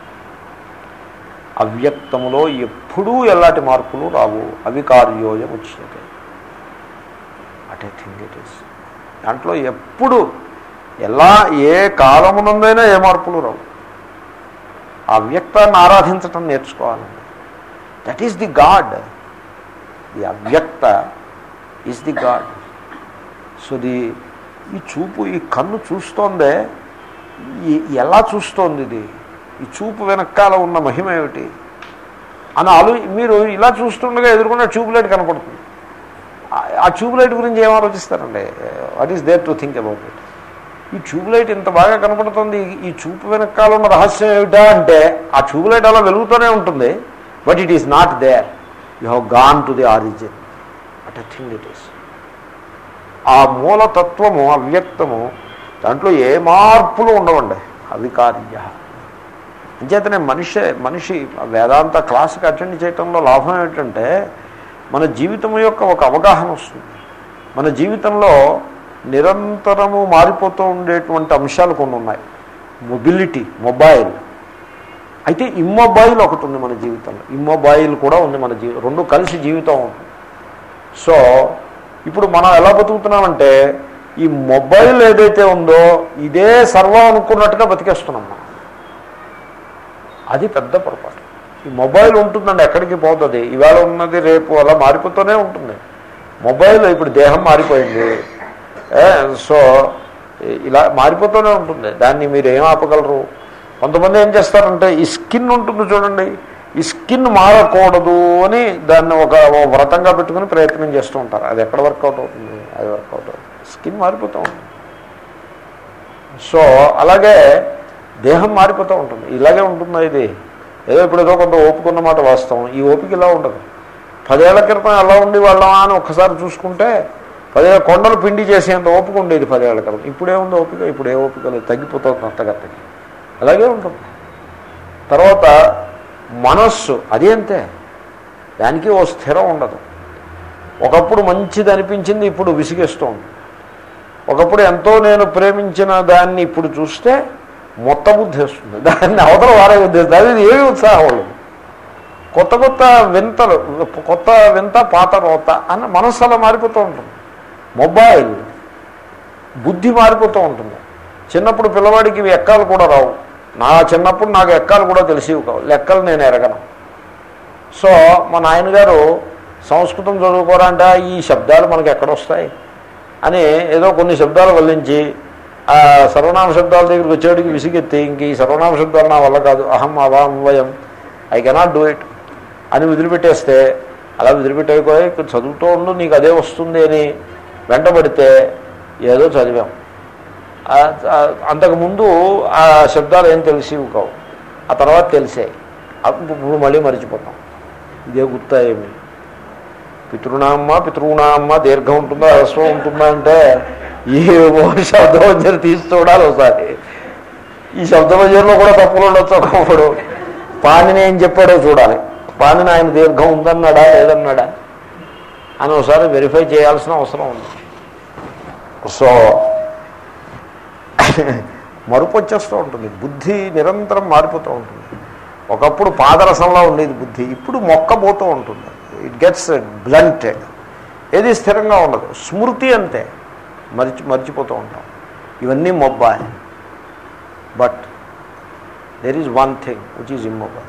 అవ్యక్తములో ఎప్పుడూ ఎలాంటి మార్పులు రావు అవికార్యోయం ఉచ్యతే at a thing it is దాంట్లో ఎప్పుడు ఎలా ఏ కాలమునందైనా ఏ మార్పులు రావు ఆ వ్యక్తాన్ని ఆరాధించటం నేర్చుకోవాలండి that is the god the అవ్యక్త is the god so the ఈ చూపు ఈ కన్ను చూస్తోందే ఈ- ఎలా చూస్తోంది ఇది ఈ చూపు వెనకాల ఉన్న మహిమ ఏమిటి అని ఆలో మీరు ఇలా చూస్తుండగా ఎదుర్కొన్న ట్యూబ్ లైట్ కనపడుతుంది ఆ- ఆ ట్యూబ్ లైట్ గురించి ఏం ఆలోచిస్తారండి what is there to think about it ఈ ట్యూబ్ లైట్ ఇంత బాగా కనపడుతుంది ఈ- ఈ చూపు వెనకాల ఉన్న రహస్యం ఏమిటా అంటే ఆ ట్యూబ్ లైట్ అలా వెలుగుతూనే ఉంటుంది but it is not there you have gone to the origin at a thing it is ఆ మూలతత్వము అవ్యక్తము దాంట్లో ఏ మార్పులు ఉండవండి అవికార్య అంచేతనే మనిషి మనిషి వేదాంత క్లాస్కి అటెండ్ చేయటంలో లాభం ఏమిటంటే మన జీవితం యొక్క ఒక అవగాహన వస్తుంది మన జీవితంలో నిరంతరము మారిపోతూ ఉండేటువంటి అంశాలు కొన్ని ఉన్నాయి మొబిలిటీ మొబైల్ అయితే ఇమ్మొబైల్ ఒకటి ఉంది మన జీవితంలో ఇమ్మొబైల్ కూడా ఉంది మన జీవి రెండు కలిసి జీవితం ఉంటుంది సో ఇప్పుడు మనం ఎలా బతుకుతున్నామంటే ఈ మొబైల్ ఏదైతే ఉందో ఇదే సర్వం అనుకున్నట్టుగా బతికేస్తున్నాం మనం అది పెద్ద పొరపాటు ఈ మొబైల్ ఉంటుందండి ఎక్కడికి పోతుంది ఇవాళ ఉన్నది రేపు అలా మారిపోతూనే ఉంటుంది మొబైల్ ఇప్పుడు దేహం మారిపోయింది ఏ, సో ఇలా మారిపోతూనే ఉంటుంది దాన్ని మీరు ఏం ఆపగలరు కొంతమంది ఏం చేస్తారంటే ఈ స్కిన్ ఉంటుంది చూడండి ఈ స్కిన్ మారకూడదు అని దాన్ని ఒక ఓ వ్రతంగా పెట్టుకుని ప్రయత్నం చేస్తూ ఉంటారు అది ఎక్కడ వర్కౌట్ అవుతుంది అది వర్కౌట్ అవుతుంది స్కిన్ మారిపోతూ ఉంటుంది సో అలాగే దేహం మారిపోతూ ఉంటుంది ఇలాగే ఉంటుందా ఇది ఏదో ఇప్పుడు ఏదో కొంత ఓపిక మాట వాస్తవం ఈ ఓపిక ఇలా ఉండదు పదేళ్ల క్రితం ఎలా ఉండి వాళ్ళమా అని ఒక్కసారి చూసుకుంటే పదేళ్ళ కొండలు పిండి చేసేంత ఓపిక ఉండేది పదేళ్ల క్రితం ఇప్పుడే ఉంది ఓపిక ఇప్పుడు ఏ ఓపిక లేదు తగ్గిపోతుంది అంతగత్తకి అలాగే ఉంటుంది తర్వాత మనస్సు అది అంతే దానికి ఓ స్థిరం ఉండదు ఒకప్పుడు మంచిది అనిపించింది ఇప్పుడు విసిగేస్తూ ఉంది ఒకప్పుడు ఎంతో నేను ప్రేమించిన దాన్ని ఇప్పుడు చూస్తే మొత్త బుద్ధి వస్తుంది దాన్ని అవతల వారే ఉద్దేశం అది ఏమి ఉత్సాహం ఉండదు కొత్త కొత్త వింతలు కొత్త వింత పాత రోత అన్న మనస్సు అలా మారిపోతూ ఉంటుంది మొబైల్ బుద్ధి మారిపోతూ ఉంటుంది చిన్నప్పుడు పిల్లవాడికి ఇవి ఎక్కాలు కూడా రావు నా చిన్నప్పుడు నాకు ఎక్కాలు కూడా తెలిసివి కావు లెక్కలు నేను ఎరగను సో మా నాయనగారు సంస్కృతం చదువుకోరా అంటే ఈ శబ్దాలు మనకి ఎక్కడొస్తాయి అని ఏదో కొన్ని శబ్దాలు వల్లించి ఆ సర్వనామ శబ్దాల దగ్గరికి వచ్చేటికి విసిగెత్తి ఇంక ఈ సర్వనామ శబ్దాలు నా వల్ల కాదు అహం అవాం వయం ఐ కెనాట్ డూ ఇట్ అని వదిలిపెట్టేస్తే అలా వదిలిపెట్టేపోయి చదువుతూ ఉండు నీకు అదే వస్తుంది అని వెంటబడితే ఏదో చదివాం ఆ- ఆ- అంతకుముందు ఆ శబ్దాలు ఏం తెలిసివి కావు ఆ తర్వాత తెలిసాయి అప్పుడు ఇప్పుడు మళ్ళీ మర్చిపోతాం ఇదే గుర్తా ఏమి పితృనామ్మ పితృనామ్మ దీర్ఘం ఉంటుందా హ్రస్వం ఉంటుందా అంటే ఈ శబ్దవంజరి తీసి చూడాలి ఒకసారి ఈ శబ్దవంజరిలో కూడా తప్పులు ఉండొచ్చు ఒకప్పుడు పాణిని ఏం చెప్పాడో చూడాలి పాణిని ఆయన దీర్ఘం ఉందన్నాడా లేదన్నాడా అని ఒకసారి వెరిఫై చేయాల్సిన అవసరం ఉంది సో మరుపు వచ్చేస్తూ ఉంటుంది బుద్ధి నిరంతరం మారిపోతూ ఉంటుంది ఒకప్పుడు పాదరసంలో ఉండేది బుద్ధి ఇప్పుడు మొక్కబోతూ ఉంటుంది ఇట్ గెట్స్ బ్లంటెడ్ ఏది స్థిరంగా ఉండదు స్మృతి అంతే మరిచి మర్చిపోతూ ఉంటాం ఇవన్నీ mobile but there is one thing which is immobile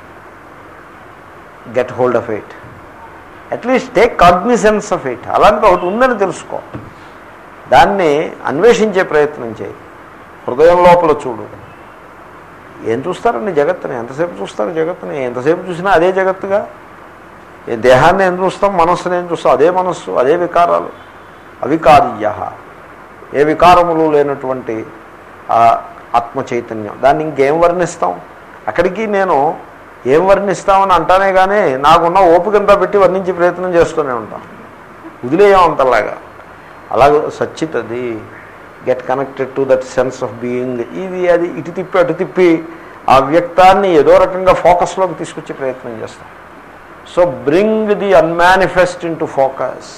get hold of it at least take cognisance of it అలాంటిది ఒకటి ఉందని తెలుసుకో దాన్ని అన్వేషించే ప్రయత్నం చేయి హృదయం లోపల చూడు ఏం చూస్తారండి జగత్తుని ఎంతసేపు చూస్తారు జగత్తుని ఎంతసేపు చూసినా అదే జగత్తుగా ఏ దేహాన్ని ఏం చూస్తాం మనస్సుని ఏం చూస్తాం అదే మనస్సు అదే వికారాలు అవికార్య ఏ వికారములు లేనటువంటి ఆ ఆత్మ చైతన్యం దాన్ని ఇంకేం వర్ణిస్తాం అక్కడికి నేను ఏం వర్ణిస్తామని అంటానే కానీ నాకున్న ఓపికంతా పెట్టి వర్ణించే ప్రయత్నం చేస్తూనే ఉంటాం వదిలేయం అంతలాగా అలాగే సచ్చిత్ అది get connected to that sense of being ఇది అది ఇటు తిప్పి అటు తిప్పి ఆ వ్యక్తాన్ని ఏదో రకంగా ఫోకస్లోకి తీసుకొచ్చే ప్రయత్నం చేస్తాం so bring the unmanifest into focus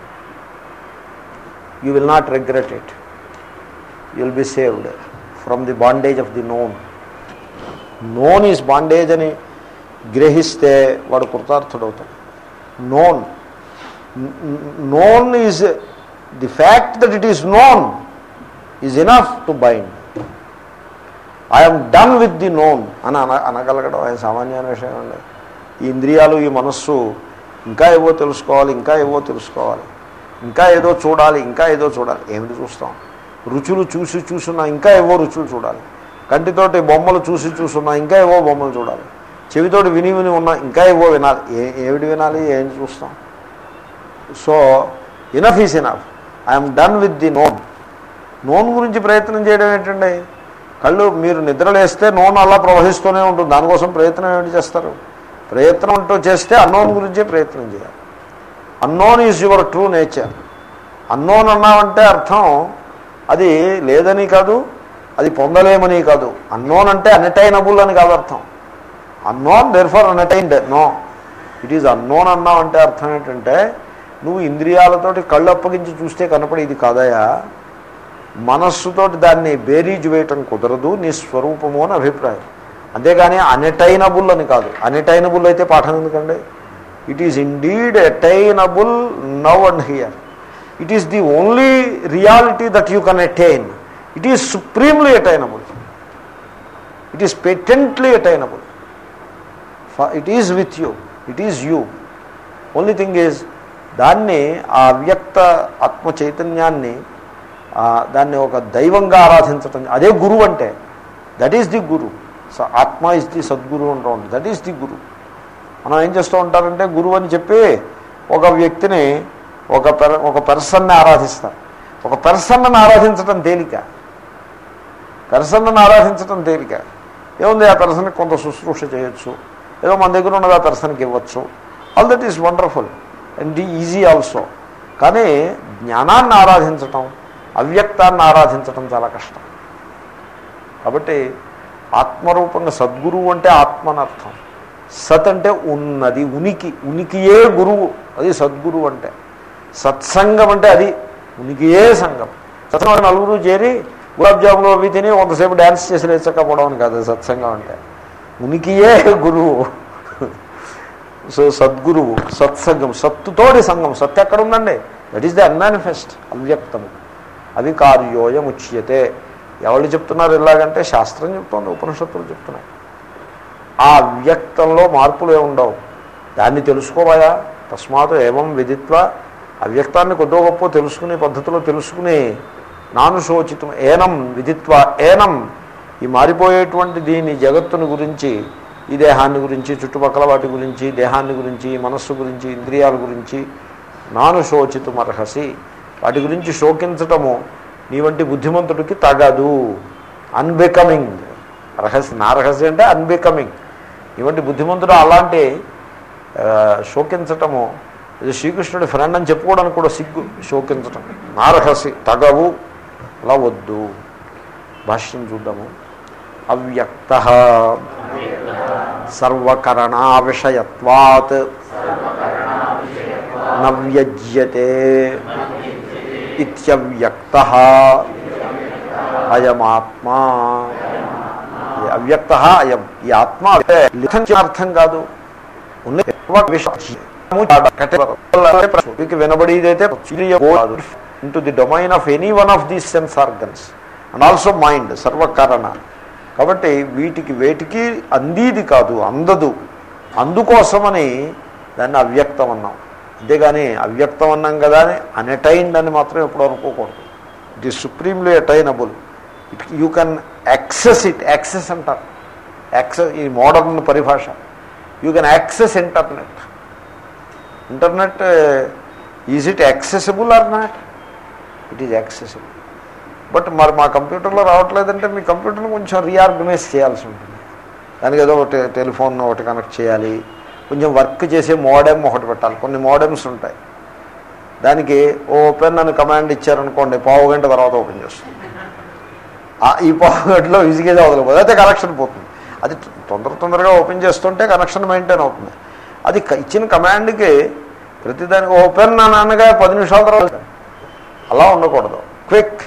you will not regret it you will be saved from the bondage of the known known is bondage అని గ్రహిస్తే వాడు కృతార్థుడవుతాడు known known is the fact that it is known is enough to bind I'm done with the known అని అన అనగలగడం ఆయన సామాన్యమైన విషయం అండి ఈ ఇంద్రియాలు ఈ మనస్సు ఇంకా ఏవో తెలుసుకోవాలి ఇంకా ఏవో తెలుసుకోవాలి ఇంకా ఏదో చూడాలి ఇంకా ఏదో చూడాలి ఏమిటి చూస్తాం రుచులు చూసి చూసున్నా ఇంకా ఏవో రుచులు చూడాలి కంటితోటి బొమ్మలు చూసి చూసున్నా ఇంకా ఏవో బొమ్మలు చూడాలి చెవితోటి విని విని ఉన్నా ఇంకా ఏవో వినాలి ఏ ఏమిటి వినాలి ఏం చూస్తాం so enough is enough I'm done with the known known గురించి ప్రయత్నం చేయడం ఏంటండి కళ్ళు మీరు నిద్రలేస్తే నోన్ అలా ప్రవహిస్తూనే ఉంటుంది దానికోసం ప్రయత్నం ఏమిటి చేస్తారు ప్రయత్నం అంటూ చేస్తే అన్నోన్ గురించే ప్రయత్నం చేయాలి unknown is your true nature unknown అన్నామంటే అర్థం అది లేదని కాదు అది పొందలేమని కాదు అన్నోన్ అంటే అనటైనబుల్ అని కాదు అర్థం unknown there for unattained no it is unknown అన్నామంటే అర్థం ఏంటంటే నువ్వు ఇంద్రియాలతోటి కళ్ళు అప్పగించి చూస్తే కనపడేది కాదయా మనస్సుతోటి దాన్ని బేరీజ్ వేయటం కుదరదు నీ స్వరూపము అని అభిప్రాయం అంతేగాని అనటైనబుల్ అని కాదు అనటైనబుల్ అయితే పాఠం ఎందుకండి it is indeed attainable now and here it is the only reality that you can attain it is supremely attainable it is patently attainable it is with you it is you only thing is దాన్ని ఆ అవ్యక్త ఆత్మ చైతన్యాన్ని దాన్ని ఒక దైవంగా ఆరాధించటం అదే గురువు అంటే దట్ ఈస్ ది గురు స ఆత్మ ఇస్ ది సద్గురు అంటూ ఉంటుంది దట్ ఈస్ ది గురు మనం ఏం చేస్తూ ఉంటారంటే గురువు అని చెప్పి ఒక వ్యక్తిని ఒక పెర ఒక పెర్సన్ని ఆరాధిస్తారు ఒక పెర్సన్ను ఆరాధించటం తేలిక పెర్సన్ను ఆరాధించటం తేలిక ఏముంది ఆ పెర్సన్కి కొంత శుశ్రూష చేయొచ్చు ఏదో మన దగ్గర ఉన్నది ఆ పెర్సన్కి ఇవ్వచ్చు all that is wonderful and easy also కానీ జ్ఞానాన్ని ఆరాధించటం అవ్యక్తాన్ని ఆరాధించటం చాలా కష్టం కాబట్టి ఆత్మరూపంగా సద్గురువు అంటే ఆత్మనర్థం సత్ అంటే ఉన్నది ఉనికి ఉనికియే గురువు అది సద్గురువు అంటే సత్సంగం అంటే అది ఉనికియే సంఘం సత్సంగం నలుగురు చేరి గులాబ్ జాములు అవి తిని కొంతసేపు డ్యాన్స్ చేసి లేచకపోవడం అని కాదు సత్సంగం అంటే ఉనికియే గురువు సో సద్గురువు సత్సంగం సత్తుతోటి సంఘం సత్తు ఎక్కడ ఉందండి దట్ ఈస్ ది అన్మానిఫెస్ట్ అవ్యక్తము అది కార్యోయం ఉచ్యతే ఎవరు చెప్తున్నారు ఇలాగంటే శాస్త్రం చెప్తోంది ఉపనిషత్తులు చెప్తున్నాయి ఆ వ్యక్తంలో మార్పులు ఏముండవు దాన్ని తెలుసుకోవాయా తస్మాత్ ఏమం విదిత్వ అవ్యక్తాన్ని కొద్దో గొప్ప తెలుసుకునే పద్ధతిలో తెలుసుకుని నాను శోచితం ఏనం విదిత్వ ఏనం ఈ మారిపోయేటువంటి దీని జగత్తుని గురించి ఈ దేహాన్ని గురించి చుట్టుపక్కల వాటి గురించి దేహాన్ని గురించి మనస్సు గురించి ఇంద్రియాల గురించి నాను శోచితం అర్హసి వాటి గురించి శోకించటము నీ వంటి బుద్ధిమంతుడికి తగదు అన్బికమింగ్ రహస్య నా రహస్యం అంటే అన్బికమింగ్ నీ వంటి బుద్ధిమంతుడు అలాంటి శోకించటము ఇది శ్రీకృష్ణుడి ఫ్రెండ్ అని చెప్పుకోవడానికి కూడా సిగ్గు శోకించటం నా రహస్య తగవు అలా వద్దు భాష్యం చూద్దాము అవ్యక్త సర్వకరణా విషయత్వాత్ నవ్యజ్యతే ఇత్యవ్యక్త అయమాత్మా అవ్యక్త అయం ఈ ఆత్మ అర్థం కాదు మీకు వినబడేదైతే into the domain of any one of these sense organs and also mind సర్వకారణ కాబట్టి వీటికి వేటికి అందీది కాదు అందదు అందుకోసమని దాన్ని అవ్యక్తం అన్నాం అంతేగాని అవ్యక్తం అన్నాం కదా అని అనటైండ్ అని మాత్రం ఎప్పుడు అనుకోకూడదు it is supremely attainable it you can access it access అంటారు యాక్సెస్ ఈ మోడర్న్ పరిభాష you can access internet internet is it accessible or not it is accessible but మరి మా కంప్యూటర్లో రావట్లేదంటే మీ కంప్యూటర్ని కొంచెం రీఆర్గనైజ్ చేయాల్సి ఉంటుంది దానికి ఏదో ఒకటి టెలిఫోన్ ఒకటి కనెక్ట్ చేయాలి కొంచెం వర్క్ చేసే మోడెమ్ ఒకటి పెట్టాలి కొన్ని మోడెమ్స్ ఉంటాయి దానికి ఓపెన్ అని కమాండ్ ఇచ్చారనుకోండి పావు గంట తర్వాత ఓపెన్ చేస్తుంది ఆ ఈ పావు గంటలో విజిగేది అవదలపోదు అయితే కనెక్షన్ పోతుంది అది తొందర తొందరగా ఓపెన్ చేస్తుంటే కనెక్షన్ మెయింటైన్ అవుతుంది అది క- ఇచ్చిన కమాండ్కి ప్రతిదానికి ఓపెన్ అని అనగా పది నిమిషాల తర్వాత అలా ఉండకూడదు క్విక్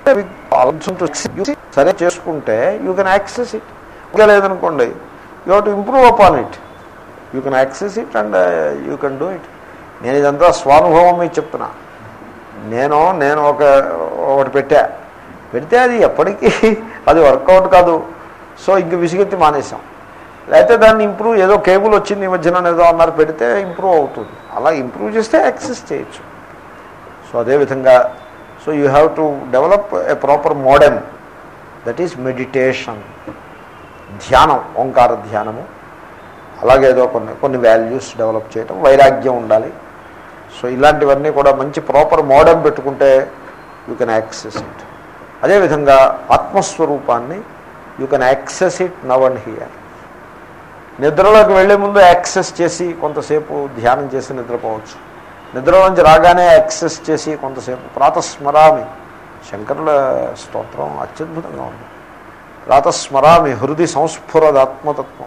సరే చేసుకుంటే యూ కెన్ యాక్సెస్ ఇట్ ఇంకా లేదనుకోండి you have to improve upon it you can access it and you can do it నేను ఇదంతా స్వానుభవం మీకు చెప్తున్నా నేను నేను ఒక ఒకటి పెట్టా పెడితే అది ఎప్పటికీ అది వర్కౌట్ కాదు సో ఇంక విసిగెత్తి మానేసాం లేకపోతే దాన్ని ఇంప్రూవ్ ఏదో కేబుల్ వచ్చింది ఈ మధ్యన ఏదో అన్నారు పెడితే ఇంప్రూవ్ అవుతుంది అలా ఇంప్రూవ్ చేస్తే యాక్సెస్ చేయొచ్చు సో అదేవిధంగా so you have to develop a proper modern that is meditation ధ్యానం ఓంకార ధ్యానము అలాగే ఏదో కొన్ని కొన్ని వాల్యూస్ డెవలప్ చేయటం వైరాగ్యం ఉండాలి సో ఇలాంటివన్నీ కూడా మంచి ప్రాపర్ మోడర్న్ పెట్టుకుంటే యూ కెన్ యాక్సెస్ ఇట్ అదేవిధంగా ఆత్మస్వరూపాన్ని you can access it now and here నిద్రలోకి వెళ్లే ముందు యాక్సెస్ చేసి కొంతసేపు ధ్యానం చేసి నిద్రపోవచ్చు నిద్రలోంచి రాగానే యాక్సెస్ చేసి కొంతసేపు ప్రాతస్మరామి శంకరుల స్తోత్రం అత్యద్భుతంగా ఉంది ప్రాతస్మరామి హృది సంస్ఫురదాత్మతత్వం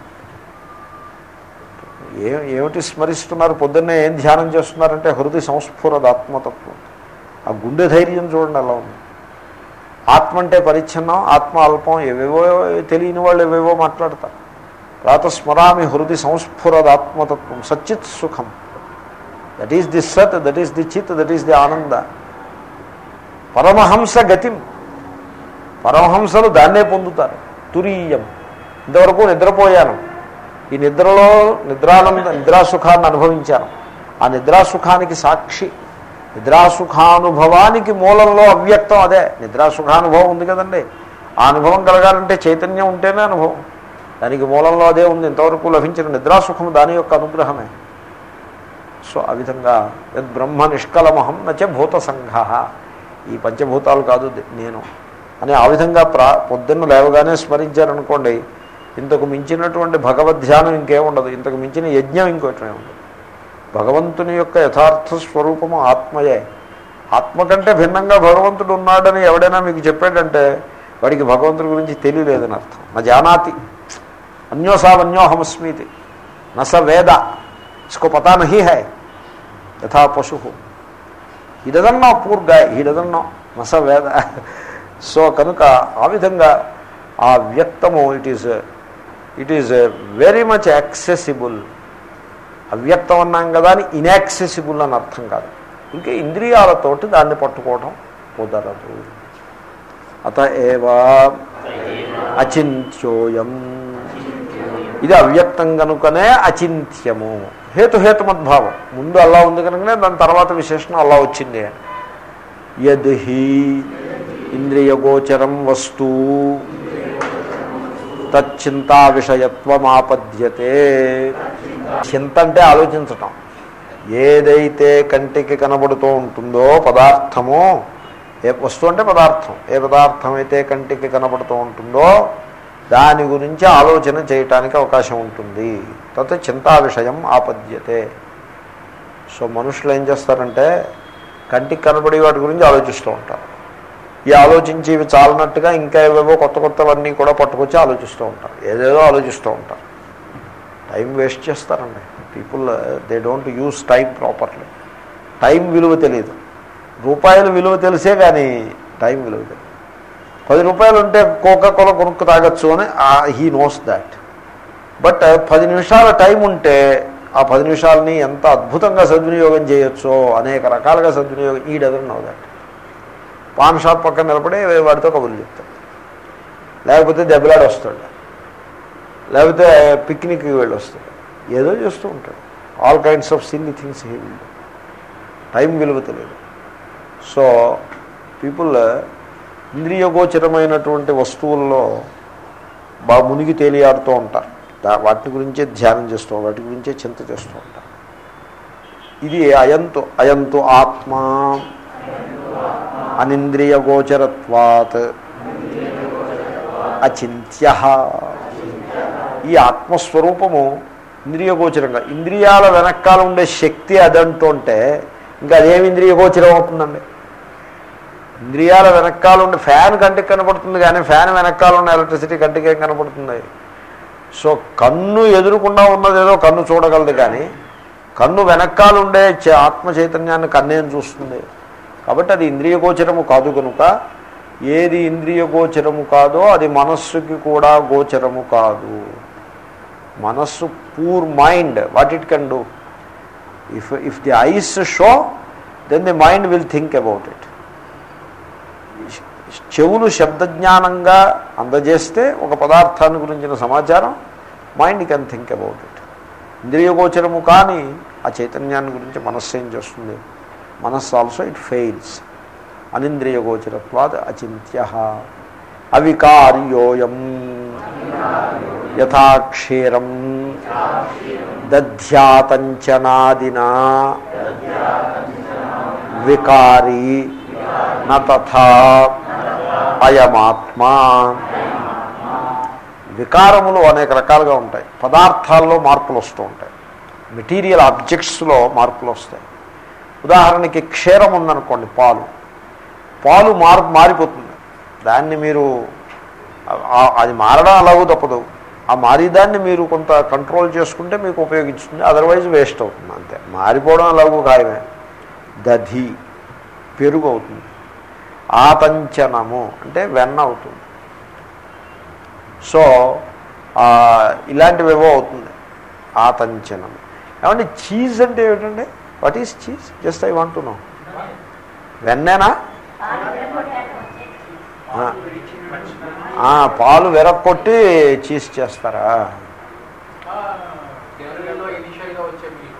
ఏ ఏమిటి స్మరిస్తున్నారు పొద్దున్నే ఏం ధ్యానం చేస్తున్నారంటే హృది సంస్ఫురదాత్మతత్వం ఆ గుండె ధైర్యం చూడండి అలా ఉంది ఆత్మ అంటే పరిచ్ఛిన్నం ఆత్మ అల్పం ఏవేవో తెలియని వాళ్ళు ఏవేవో మాట్లాడతారు ప్రాతస్మరామి హృది సంస్ఫురదాత్మతత్వం సచ్చిత్ సుఖం దట్ ఈస్ ది సత్ దట్ ఈస్ ది చిత్ దట్ ఈస్ ది ఆనంద పరమహంస గతిం పరమహంసలు దాన్నే పొందుతారు తురీయం ఇంతవరకు నిద్రపోయాను ఈ నిద్రలో నిద్రానంద నిద్రాసుఖాన్ని అనుభవించాను ఆ నిద్రాసుఖానికి సాక్షి నిద్రాసుఖానుభవానికి మూలంలో అవ్యక్తం అదే నిద్రాసుఖానుభవం ఉంది కదండి ఆ అనుభవం కలగాలంటే చైతన్యం ఉంటేనే అనుభవం దానికి మూలంలో అదే ఉంది ఇంతవరకు లభించిన నిద్రాసుఖం దాని యొక్క అనుగ్రహమే సో ఆ విధంగా యద్ బ్రహ్మ నిష్కలమహం నచ భూత సంఘ ఈ పంచభూతాలు కాదు ది- నేను అని ఆ విధంగా ప్రా పొద్దున్న లేవగానే స్మరించారనుకోండి ఇంతకు మించినటువంటి భగవద్ధ్యానం ఇంకేముండదు ఇంతకు మించిన యజ్ఞం ఇంకోటమే ఉండదు భగవంతుని యొక్క యథార్థ స్వరూపము ఆత్మయే ఆత్మ కంటే భిన్నంగా భగవంతుడు ఉన్నాడని ఎవడైనా మీకు చెప్పాడంటే వాడికి భగవంతుడి గురించి తెలియలేదని అర్థం నా జానాతి అన్యోసావన్యోహమస్మీతి నస వేద ఇసుకో పతా నహీ హై యథా పశు he doesn't know poor guy he doesn't know నస వేద సో కనుక ఆ విధంగా ఆ వ్యక్తము it is it is very much accessible అవ్యక్తం అన్నాం కదా అని ఇన్యాక్సెసిబుల్ అని అర్థం కాదు ఇంకా ఇంద్రియాలతోటి దాన్ని పట్టుకోవడం కుదరదు అత ఏవా అచింత్యోయం ఇది అవ్యక్తం కనుకనే అచింత్యము హేతుహేతుమద్భావం ముందు అలా ఉంది కనుకనే దాని తర్వాత విశేషణం అలా వచ్చింది అని యద్ హి ఇంద్రియగోచరం వస్తు తచ్చింతా విషయత్వమాపద్యతే చింత అంటే ఆలోచించటం ఏదైతే కంటికి కనబడుతూ ఉంటుందో పదార్థము ఏ వస్తువు అంటే పదార్థం ఏ పదార్థం అయితే కంటికి కనబడుతూ ఉంటుందో దాని గురించి ఆలోచన చేయటానికి అవకాశం ఉంటుంది తత్ చింతా విషయం ఆపద్యతే సో మనుషులు ఏం చేస్తారంటే కంటికి కనబడే వాటి గురించి ఆలోచిస్తూ ఉంటారు ఈ ఆలోచించి ఇవి చాలన్నట్టుగా ఇంకా ఏవేవో కొత్త కొత్తవన్నీ కూడా పట్టుకొచ్చి ఆలోచిస్తూ ఉంటారు ఏదేదో ఆలోచిస్తూ ఉంటారు టైం వేస్ట్ చేస్తారండి people they don't use time properly time విలువ తెలియదు రూపాయల విలువ తెలిసే కానీ టైం విలువ తెలియదు పది రూపాయలు ఉంటే కోకా కోల కొనుక్కు తాగొచ్చు అని హీ నోస్ దాట్ బట్ పది నిమిషాల టైం ఉంటే ఆ పది నిమిషాలని ఎంత అద్భుతంగా సద్వినియోగం చేయొచ్చో అనేక రకాలుగా సద్వినియోగం he doesn't know that paan shop పక్కన నిలబడి వాడితో కబుర్లు చెప్తాడు లేకపోతే దెబ్బలాడి వస్తాడు లేకపోతే పిక్నిక్కి వెళ్ళి వస్తాడు ఏదో చేస్తూ ఉంటాడు all kinds of silly things he will time విలువ తెలియదు సో పీపుల్ ఇంద్రియగోచరమైనటువంటి వస్తువుల్లో బాగా మునిగి తేలియాడుతూ ఉంటారు దా- వాటి గురించే ధ్యానం చేస్తూ వాటి గురించే చింత చేస్తూ ఉంటారు ఇది అయంతు అయంతు ఆత్మ అనింద్రియగోచరత్వాత్ అచింత్య ఈ ఆత్మస్వరూపము ఇంద్రియగోచరంగా ఇంద్రియాల వెనకాల ఉండే శక్తి అదంటుంటే ఇంకా అదేమి ఇంద్రియగోచరం అవుతుందండి ఇంద్రియాల వెనకాల ఉండే ఫ్యాన్ కంటికి కనపడుతుంది కానీ ఫ్యాన్ వెనకాల ఉన్న ఎలక్ట్రిసిటీ కంటికి ఏం కనపడుతుంది సో కన్ను ఎదురుకుండా ఉన్నదేదో కన్ను చూడగలదు కానీ కన్ను వెనకాల ఉండే చే- ఆత్మ చైతన్యాన్ని కన్నేం చూస్తుంది కాబట్టి అది ఇంద్రియగోచరము కాదు కనుక ఏది ఇంద్రియగోచరము కాదో అది మనస్సుకి కూడా గోచరము కాదు మనస్సు poor mind what it can do if if the eyes show then the mind will think about it చెవులు శబ్దజ్ఞానంగా అందజేస్తే ఒక పదార్థాన్ని గురించిన సమాచారం mind can think about it ఇంద్రియగోచరము కానీ ఆ చైతన్యాన్ని గురించి మనస్సు ఏం చేస్తుంది మనస్సు ఆల్సో ఇట్ ఫెయిల్స్ అనింద్రియగోచరత్వాద్ అచింత్య అవికార్యోయం యథాక్షీరం దధ్యాతంచనాదినా వికారీ నథా అయమాత్మా వికారములు అనేక రకాలుగా ఉంటాయి పదార్థాల్లో మార్పులు వస్తూ ఉంటాయి మెటీరియల్ ఆబ్జెక్ట్స్లో మార్పులు వస్తాయి ఉదాహరణకి క్షీరం ఉందనుకోండి పాలు పాలు మారు మారిపోతుంది దాన్ని మీరు ఆ- అది మారడం అలాగూ తప్పదు ఆ మారిదాన్ని మీరు కొంత కంట్రోల్ చేసుకుంటే మీకు ఉపయోగించుతుంది అదర్వైజ్ వేస్ట్ అవుతుంది అంతే మారిపోవడం అలాగూ ఖాయమే దధి పెరుగు అవుతుంది ఆతంచనము అంటే వెన్న అవుతుంది సో ఆ, ఇలాంటివేవో అవుతుంది ఆతంచనము ఏమంటే చీజ్ అంటే ఏమిటండి what is cheese just I want to know వెన్నేనా ఆ. ఆ, పాలు వెరక్కొట్టి చీజ్ చేస్తారా కేరళలో ఇనిషియల్ గా వచ్చే మీకు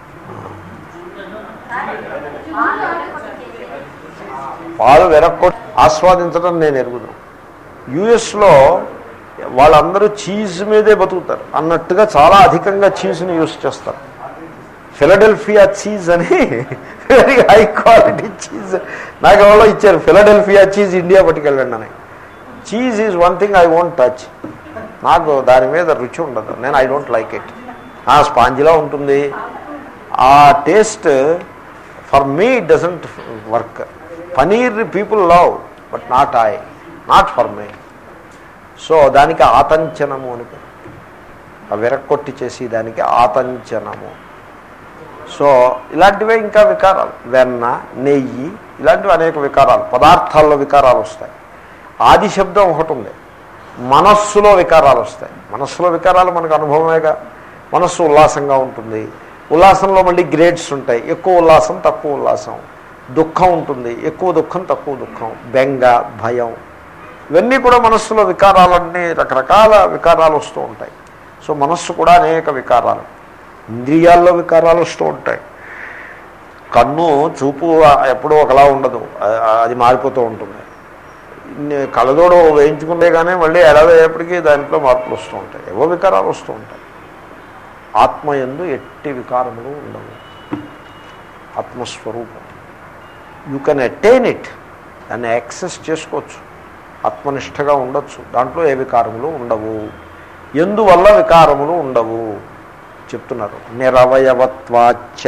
పాలు వెరక్కొట్టి ఆస్వాదించడం నేను ఎరుగుదాం యుఎస్లో వాళ్ళందరూ చీజ్ మీదే బతుకుతారు అన్నట్టుగా చాలా అధికంగా చీజ్ని యూస్ చేస్తారు ఫిలడెల్ఫియా చీజ్ అని వెరీ హై క్వాలిటీ చీజ్ నాకు ఎవరో ఇచ్చారు ఫిలడెల్ఫియా చీజ్ ఇండియా పట్టుకెళ్ళండి అని cheese is one thing I won't touch నాకు దాని మీద రుచి ఉండదు నేను ఐ డోంట్ లైక్ ఇట్ ఆ స్పాంజిలా ఉంటుంది ఆ taste for me doesn't work paneer people love but not I not for me so దానికి ఆతంచనము అని పేరు. ఆ విరక్కొట్టి చేసి దానికి ఆతంచనము సో ఇలాంటివే ఇంకా వికారాలు వెన్న నెయ్యి ఇలాంటివి అనేక వికారాలు పదార్థాల్లో వికారాలు వస్తాయి ఆది శబ్దం ఒకటి ఉంది మనస్సులో వికారాలు వస్తాయి మనస్సులో వికారాలు మనకు అనుభవమేగా మనస్సు ఉల్లాసంగా ఉంటుంది ఉల్లాసంలో మళ్ళీ గ్రేడ్స్ ఉంటాయి ఎక్కువ ఉల్లాసం తక్కువ ఉల్లాసం దుఃఖం ఉంటుంది ఎక్కువ దుఃఖం తక్కువ దుఃఖం బెంగ భయం ఇవన్నీ కూడా మనస్సులో వికారాలన్నీ రకరకాల వికారాలు వస్తూ ఉంటాయి సో మనస్సు కూడా అనేక వికారాలు ఇంద్రియాల్లో వికారాలు వస్తూ ఉంటాయి కన్ను చూపు ఎప్పుడూ ఒకలా ఉండదు అ- అది మారిపోతూ ఉంటుంది ఇన్ని కళ్ళజోడు వేయించుకుంటే కానీ మళ్ళీ ఎడవేపటికి దాంట్లో మార్పులు వస్తూ ఉంటాయి ఏవో వికారాలు వస్తూ ఉంటాయి ఆత్మ ఎందు ఎట్టి వికారములు ఉండవు ఆత్మస్వరూపం యూ కెన్ అటైన్ ఇట్ దాన్ని యాక్సెస్ చేసుకోవచ్చు ఆత్మనిష్టగా ఉండొచ్చు దాంట్లో ఏ వికారములు ఉండవు ఎందువల్ల వికారములు ఉండవు చెప్తున్నారు నిరవయవత్వాచ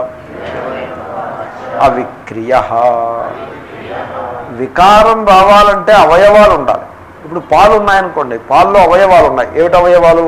అవిక్రియ వికారం రావాలంటే అవయవాలు ఉండాలి ఇప్పుడు పాలు ఉన్నాయనుకోండి పాల్లో అవయవాలు ఉన్నాయి ఏమిటి అవయవాలు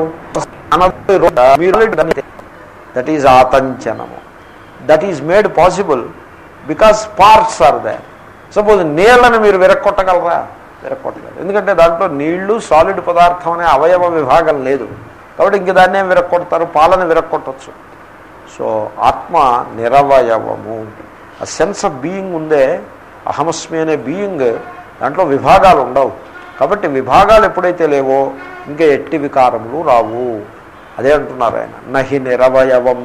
దట్ ఈజ్ ఆతంచనము that is made possible because parts are they suppose నీళ్ళని మీరు విరక్కొట్టగలరా విరక్కొట్టగలరు ఎందుకంటే దాంట్లో నీళ్లు సాలిడ్ పదార్థం అనే అవయవ విభాగం లేదు కాబట్టి ఇంక దాన్ని ఏం విరక్కొడతారు పాలను విరక్కొట్టచ్చు సో ఆత్మ నిరవయవము ఆ సెన్స్ ఆఫ్ బీయింగ్ ఉందే అహమస్మి అనే బీయింగ్ దాంట్లో విభాగాలు ఉండవు కాబట్టి విభాగాలు ఎప్పుడైతే లేవో ఇంకా ఎట్టి వికారములు రావు అదే అంటున్నారు ఆయన నహి నిరవయవం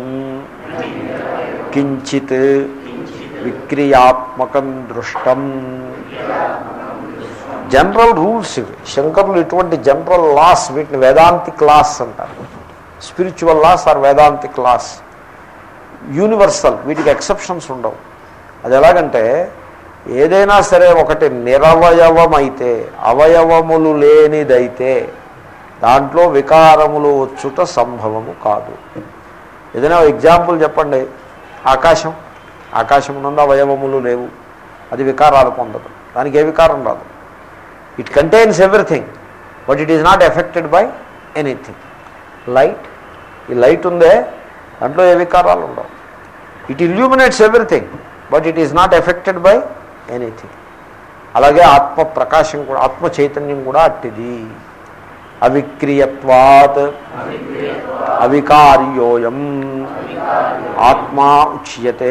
కించిత్ విక్రియాత్మకం దృష్టం జనరల్ రూల్స్ ఇవి శంకరులు ఇటువంటి జనరల్ లాస్ వీటిని వేదాంతిక్ లాస్ అంటారు spiritual laws or Vedantic laws universal వీటికి ఎక్సెప్షన్స్ ఉండవు అది ఎలాగంటే ఏదైనా సరే ఒకటి నిరవయవమైతే అవయవములు లేనిదైతే దాంట్లో వికారములు వచ్చుట సంభవము కాదు ఏదైనా ఎగ్జాంపుల్ చెప్పండి ఆకాశం ఆకాశం నందు అవయవములు లేవు అది వికారాలు పొందదు దానికి ఏ వికారం రాదు it contains everything but it is not affected by anything light ఈ లైట్ ఉందే దాంట్లో ఏ వికారాలు ఉండవు it illuminates everything but it is not affected by anything అలాగే ఆత్మ ప్రకాశం కూడా ఆత్మ చైతన్యం కూడా అట్టిది అవిక్రియత్వాత్ అవికార్యోయం ఆత్మా ఉచ్యతే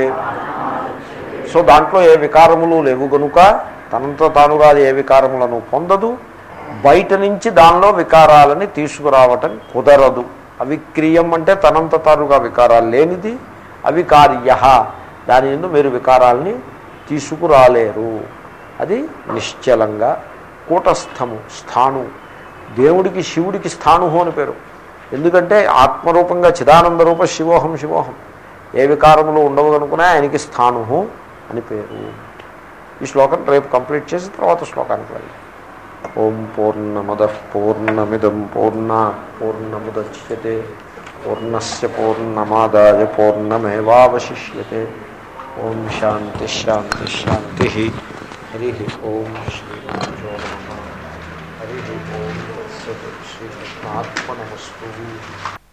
సో దాంట్లో ఏ వికారములు లేవు గనుక తనంతో తానుగా అది ఏ వికారములను పొందదు బయట నుంచి దానిలో వికారాలని తీసుకురావటం కుదరదు అవిక్రియం అంటే తనంత తానుగా వికారాలు లేనిది అవికార్య దాని ఎందు మీరు వికారాలని తీసుకురాలేరు అది నిశ్చలంగా కూటస్థము స్థాను దేవుడికి శివుడికి స్థానుహు అని పేరు ఎందుకంటే ఆత్మరూపంగా చిదానంద రూప శివోహం శివోహం ఏ వికారములు ఉండవు కనుకునే ఆయనకి స్థానుహు అని పేరు ఈ శ్లోకం రేపు కంప్లీట్ చేసి తర్వాత శ్లోకానికి వెళ్ళి ఓం పూర్ణమద పూర్ణమిదం పూర్ణ పూర్ణముద్యతే పూర్ణస్ పూర్ణమాదాయ పూర్ణమేవాశిష్యతే ఓం శాంతి శాంతి శాంతి హరి ఓం శ్రీ హరి ఓం శ్రీకృష్ణాత్మనమస్తు